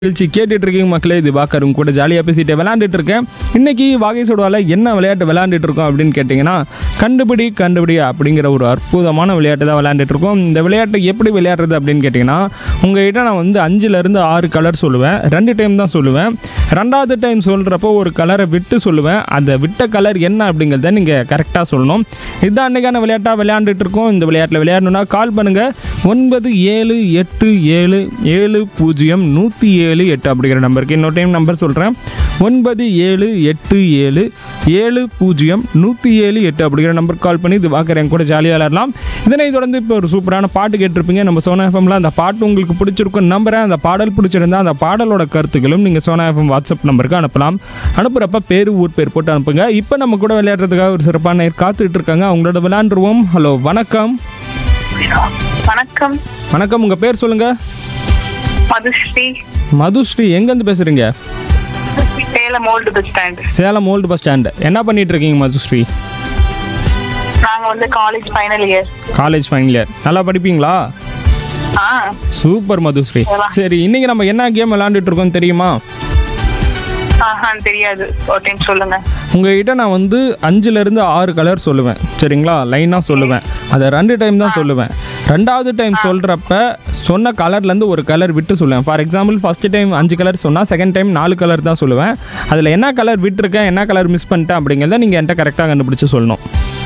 நிகழ்ச்சி கேட்டுட்டு இருக்கீங்க மக்களே இது பாக்கரும் கூட ஜாலியாக பேசிட்டு விளையாண்டுட்டு இருக்கேன் இன்னைக்கு வாகை சுடுவால என்ன விளையாட்டு விளையாண்டுட்டு இருக்கோம் அப்படின்னு கேட்டிங்கன்னா கண்டுபிடி கண்டுபிடி அப்படிங்கிற ஒரு அற்புதமான விளையாட்டு தான் விளையாண்டுட்டு இருக்கோம் இந்த விளையாட்டை எப்படி விளையாடுறது அப்படின்னு கேட்டிங்கன்னா உங்ககிட்ட நான் வந்து அஞ்சுலேருந்து ஆறு கலர் சொல்லுவேன் ரெண்டு டைம் தான் சொல்லுவேன் ரெண்டாவது டைம் சொல்கிறப்போ ஒரு கலரை விட்டு சொல்லுவேன் அந்த விட்ட கலர் என்ன அப்படிங்கிறத நீங்கள் கரெக்டாக சொல்லணும் இதுதான் அன்றைக்கான விளையாட்டாக விளையாண்டுட்டு இருக்கோம் இந்த விளையாட்டில் விளையாடணும்னா கால் பண்ணுங்கள் ஒன்பது ஏழு எட்டு ஏழு ஏழு பூஜ்ஜியம் நூற்றி ஏழு எட்டு அப்படிங்கிற நம்பருக்கு இன்னொரு டைம் நம்பர் சொல்கிறேன் ஒன்பது ஏழு எட்டு ஏழு ஏழு பூஜ்ஜியம் நூற்றி ஏழு எட்டு அப்படிங்கிற நம்பருக்கு கால் பண்ணி இது பார்க்குறேன் கூட ஜாலியாக விளையாடலாம் இதனை தொடர்ந்து இப்போ ஒரு சூப்பரான பாட்டு கேட்டிருப்பீங்க நம்ம சோனா எஃப்எம்ல அந்த பாட்டு உங்களுக்கு பிடிச்சிருக்கும் நம்புறேன் அந்த பாடல் பிடிச்சிருந்தா அந்த பாடலோட கருத்துக்களும் நீங்கள் சோனா எஃப்எம் வாட்ஸ்அப் நம்பருக்கு அனுப்பலாம் அனுப்புகிறப்ப பேர் ஊர் பேர் போட்டு அனுப்புங்க இப்போ நம்ம கூட விளையாடுறதுக்காக ஒரு சிறப்பான நேர் காத்துட்டு இருக்காங்க அவங்களோட விளையாண்டுருவோம் ஹலோ வணக்கம் வணக்கம் வணக்கம் உங்கள் பேர் சொல்லுங்கள் மதுஸ்ரீ மதுஸ்ரீ எங்கேருந்து பேசுகிறீங்க Salem old bus stand Salem old bus stand என்ன பண்ணிட்டு இருக்கீங்க மதுஸ்ரீ நாங்க வந்து college final year college final year நல்லா படிப்பீங்களா ஆ சூப்பர் மதுஸ்ரீ சரி இன்னைக்கு நம்ம என்ன கேம் விளையாண்டுட்டு இருக்கோம் தெரியுமா ஆஹா தெரியாது ஒரு டைம் சொல்லுங்க உங்ககிட்ட நான் வந்து அஞ்சுல இருந்து ஆறு கலர் சொல்லுவேன் சரிங்களா லைனாக சொல்லுவேன் அதை ரெண்டு டைம் தான் சொல்லுவேன் ரெண்டாவது டைம் சொல்கிறப்ப சொன்ன கலர்லேருந்து ஒரு கலர் விட்டு சொல்லுவேன் ஃபார் எக்ஸாம்பிள் ஃபர்ஸ்ட் டைம் அஞ்சு கலர் சொன்னால் செகண்ட் டைம் நாலு கலர் தான் சொல்லுவேன் அதில் என்ன கலர் விட்டுருக்கேன் என்ன கலர் மிஸ் பண்ணிட்டேன் அப்படிங்கிறத நீங்கள் என்கிட்ட கரெக்டாக கண்டுபிடிச்சு சொல்லணும்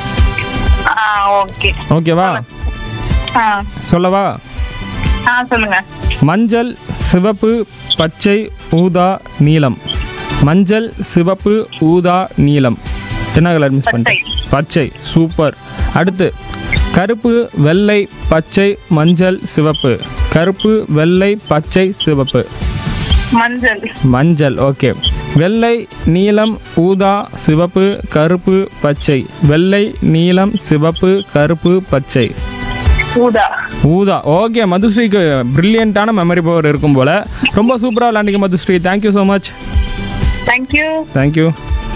ஆ ஓகே ஓகேவா ஆ சொல்லவா ஆ சொல்லுங்க மஞ்சள் சிவப்பு பச்சை ஊதா நீலம் மஞ்சள் சிவப்பு ஊதா நீலம் என்ன கலர் மிஸ் பண்ணிட்டேன் பச்சை சூப்பர் அடுத்து கருப்பு வெள்ளை பச்சை மஞ்சள் சிவப்பு கருப்பு வெள்ளை பச்சை சிவப்பு மஞ்சள் மஞ்சள் ஓகே வெள்ளை நீலம் ஊதா சிவப்பு கருப்பு பச்சை வெள்ளை நீலம் சிவப்பு கருப்பு பச்சை ஊதா ஊதா ஓகே மதுஸ்ரீக்கு பிரில்லியண்ட்டான மெமரி பவர் இருக்கும் போல ரொம்ப சூப்பராக விளாண்டிங்க Madhushree thank you so much thank you thank you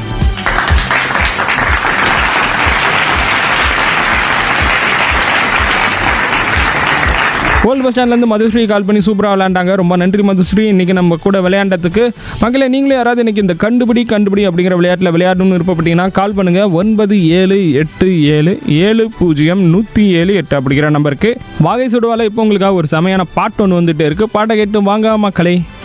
old bus ஸ்டாண்ட்லேருந்து மதுஸ்ரீ கால் பண்ணி சூப்பராக விளையாண்டாங்க ரொம்ப நன்றி மதுஸ்ரீ இன்றைக்கி நம்ம கூட விளையாண்டதுக்கு மக்களே நீங்களே யாராவது இன்னைக்கு இந்த கண்டுபிடி கண்டுபிடி அப்படிங்கிற விளையாட்டில் விளையாடணும்னு விருப்பப்பட்டீங்கன்னா கால் பண்ணுங்கள் ஒன்பது ஏழு எட்டு ஏழு ஏழு பூஜ்ஜியம் நூற்றி ஏழு எட்டு அப்படிங்கிற நம்பருக்கு வாகை சுடுவால இப்போ உங்களுக்காக ஒரு செமையான பாட்டு ஒன்று வந்துட்டு இருக்குது பாட்டை கேட்டு வாங்க மக்களே